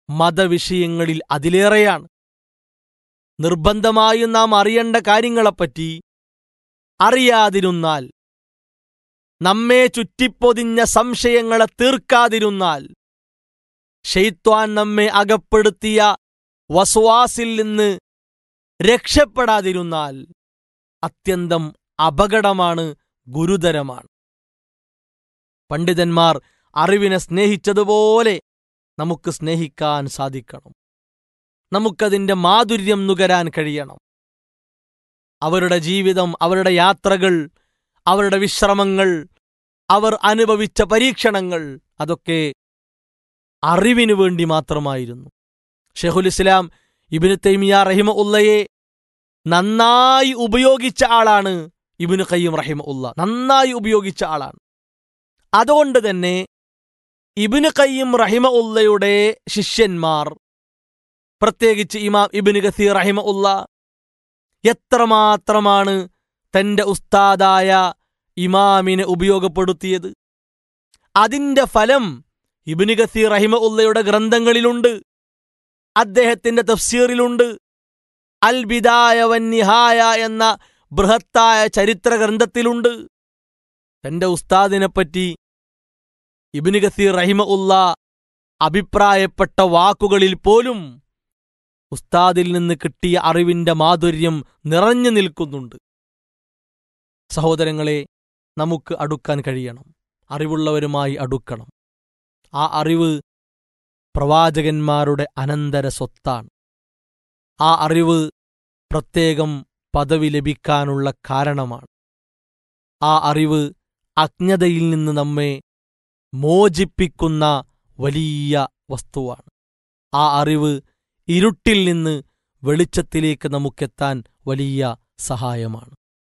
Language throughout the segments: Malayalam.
മതവിഷയങ്ങളിൽ അതിലേറെയാണ് നിർബന്ധമായും നാം അറിയേണ്ട കാര്യങ്ങളെപ്പറ്റി അറിയാതിരുന്നാൽ നമ്മെ ചുറ്റിപ്പൊതിഞ്ഞ സംശയങ്ങളെ തീർക്കാതിരുന്നാൽ ഷെയ്ത്വാൻ നമ്മെ അകപ്പെടുത്തിയ വസ്വാസിൽ നിന്ന് രക്ഷപ്പെടാതിരുന്നാൽ അത്യന്തം അപകടമാണ് ഗുരുതരമാണ് പണ്ഡിതന്മാർ അറിവിനെ സ്നേഹിച്ചതുപോലെ നമുക്ക് സ്നേഹിക്കാൻ സാധിക്കണം നമുക്കതിന്റെ മാധുര്യം നുകരാൻ കഴിയണം അവരുടെ ജീവിതം അവരുടെ യാത്രകൾ അവരുടെ വിശ്രമങ്ങൾ അവർ അനുഭവിച്ച പരീക്ഷണങ്ങൾ അതൊക്കെ അറിവിനു വേണ്ടി മാത്രമായിരുന്നു ഷെഹുൽ ഇസ്ലാം ഇബിന് തൈമിയ റഹിമ ഉള്ളയെ നന്നായി ഉപയോഗിച്ച ആളാണ് ഇബിന് ഖയ്യം റഹിമ ഉള്ള നന്നായി ഉപയോഗിച്ച ആളാണ് അതുകൊണ്ട് തന്നെ ഇബിന് ഖയ്യം റഹിമ ഉള്ളയുടെ ശിഷ്യന്മാർ പ്രത്യേകിച്ച് ഇമാം ഇബിന് ഗസീർ റഹിമ ഉള്ള എത്രമാത്രമാണ് തന്റെ ഉസ്താദായ ഇമാമിനെ ഉപയോഗപ്പെടുത്തിയത് അതിന്റെ ഫലം ഇബിന് ഗസീർ റഹിമ ഉള്ളയുടെ ഗ്രന്ഥങ്ങളിലുണ്ട് അദ്ദേഹത്തിന്റെ തഫ്സീറിലുണ്ട് അൽ ബിദായ വന്നിഹായ എന്ന ബൃഹത്തായ ചരിത്ര ഗ്രന്ഥത്തിലുണ്ട് തന്റെ ഉസ്താദിനെപ്പറ്റി ഇബിന് ഗസീർ റഹിമ ഉള്ള അഭിപ്രായപ്പെട്ട വാക്കുകളിൽ പോലും ഉസ്താദിൽ നിന്ന് കിട്ടിയ അറിവിന്റെ മാധുര്യം നിറഞ്ഞു നിൽക്കുന്നുണ്ട് സഹോദരങ്ങളെ നമുക്ക് അടുക്കാൻ കഴിയണം അറിവുള്ളവരുമായി അടുക്കണം ആ അറിവ് പ്രവാചകന്മാരുടെ അനന്തര സ്വത്താണ് ആ അറിവ് പ്രത്യേകം പദവി ലഭിക്കാനുള്ള കാരണമാണ് ആ അറിവ് അജ്ഞതയിൽ നിന്ന് നമ്മെ മോചിപ്പിക്കുന്ന വലിയ വസ്തുവാണ് ആ അറിവ് ഇരുട്ടിൽ നിന്ന് വെളിച്ചത്തിലേക്ക് നമുക്കെത്താൻ വലിയ സഹായമാണ്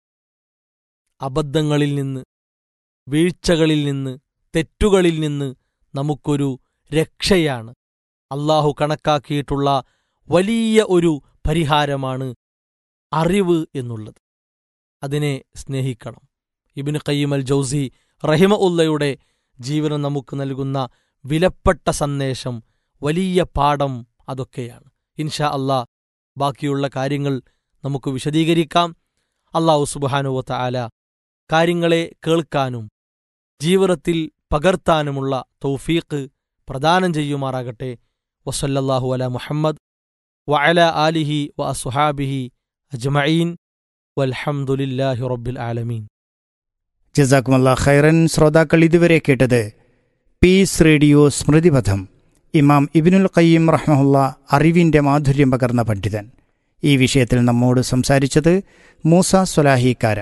അബദ്ധങ്ങളിൽ നിന്ന് വീഴ്ചകളിൽ നിന്ന് തെറ്റുകളിൽ നിന്ന് നമുക്കൊരു രക്ഷയാണ് അള്ളാഹു കണക്കാക്കിയിട്ടുള്ള വലിയ ഒരു പരിഹാരമാണ് അറിവ് എന്നുള്ളത് അതിനെ സ്നേഹിക്കണം ഇബിന് ഖയ്യം അൽ ജൗസി റഹിമ ഉള്ളയുടെ ജീവനം നമുക്ക് നൽകുന്ന വിലപ്പെട്ട സന്ദേശം വലിയ പാഠം അതൊക്കെയാണ് ഇൻഷാ അല്ലാ ബാക്കിയുള്ള കാര്യങ്ങൾ നമുക്ക് വിശദീകരിക്കാം അള്ളാഹു സുബാനുവത്ത ആല കാര്യങ്ങളെ കേൾക്കാനും ജീവിതത്തിൽ പകർത്താനുമുള്ള തൗഫീഖ് പ്രദാനം ചെയ്യുമാറാകട്ടെ വസല്ലല്ലാഹു അല മുഹമ്മദ് വഅല ആലിഹി വ അസുഹാബിഹി അജ്മഈൻ വൽഹംദുലില്ലാഹി റബ്ബിൽ ആലമീൻ ജസാക്കുമല്ല ഖൈറൻ ശ്രോതാക്കൾ ഇതുവരെ കേട്ടത് പീസ് റേഡിയോ സ്മൃതിപഥം ഇമാം ഇബിനുൽ ഖയ്യിം റഹ്മഹുല്ല അറിവിൻ്റെ മാധുര്യം പകർന്ന പണ്ഡിതൻ ഈ വിഷയത്തിൽ നമ്മോട് സംസാരിച്ചത് മൂസ സ്വലാഹിക്കാര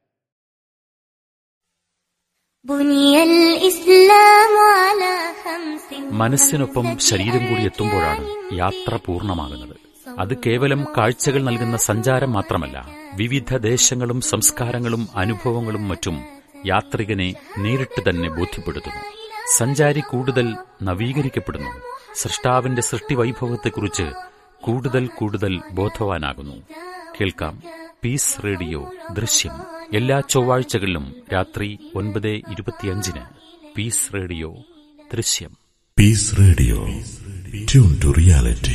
بني الإسلام على خمس മനസ്സിനൊപ്പം ശരീരം കൂടി എത്തുമ്പോഴാണ് യാത്ര പൂർണ്ണമാകുന്നത് അത് കേവലം കാഴ്ചകൾ നൽകുന്ന സഞ്ചാരം മാത്രമല്ല വിവിധ ദേശങ്ങളും സംസ്കാരങ്ങളും അനുഭവങ്ങളും മറ്റും യാത്രികനെ നേരിട്ട് തന്നെ ബോധ്യപ്പെടുത്തുന്നു സഞ്ചാരി കൂടുതൽ നവീകരിക്കപ്പെടുന്നു സൃഷ്ടാവിന്റെ സൃഷ്ടിവൈഭവത്തെക്കുറിച്ച് കൂടുതൽ കൂടുതൽ ബോധവാനാകുന്നു കേൾക്കാം പീസ് റേഡിയോ ദൃശ്യം എല്ലാ ചൊവ്വാഴ്ചകളിലും രാത്രി ഒൻപത് ഇരുപത്തിയഞ്ചിന് പീസ് റേഡിയോ ദൃശ്യം Peace Radio. Tune to reality.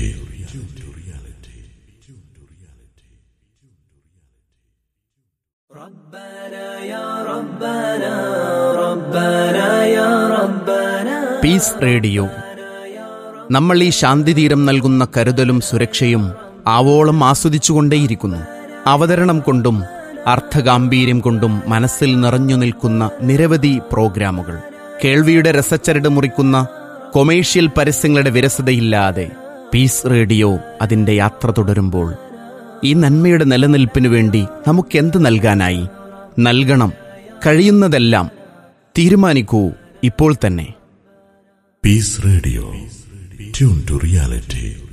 Peace radio നമ്മൾ ഈ ശാന്തിതീരം നൽകുന്ന കരുതലും സുരക്ഷയും ആവോളം ആസ്വദിച്ചുകൊണ്ടേയിരിക്കുന്നു അവതരണം കൊണ്ടും അർത്ഥഗാംഭീര്യം കൊണ്ടും മനസ്സിൽ നിറഞ്ഞു നിൽക്കുന്ന നിരവധി പ്രോഗ്രാമുകൾ കേൾവിയുടെ രസച്ചരട് മുറിക്കുന്ന കൊമേഴ്ഷ്യൽ പരസ്യങ്ങളുടെ വിരസതയില്ലാതെ പീസ് റേഡിയോ അതിന്റെ യാത്ര തുടരുമ്പോൾ ഈ നന്മയുടെ നിലനിൽപ്പിനു വേണ്ടി നമുക്കെന്ത് നൽകാനായി നൽകണം കഴിയുന്നതെല്ലാം തീരുമാനിക്കൂ ഇപ്പോൾ തന്നെ Peace Radio. Tune to reality.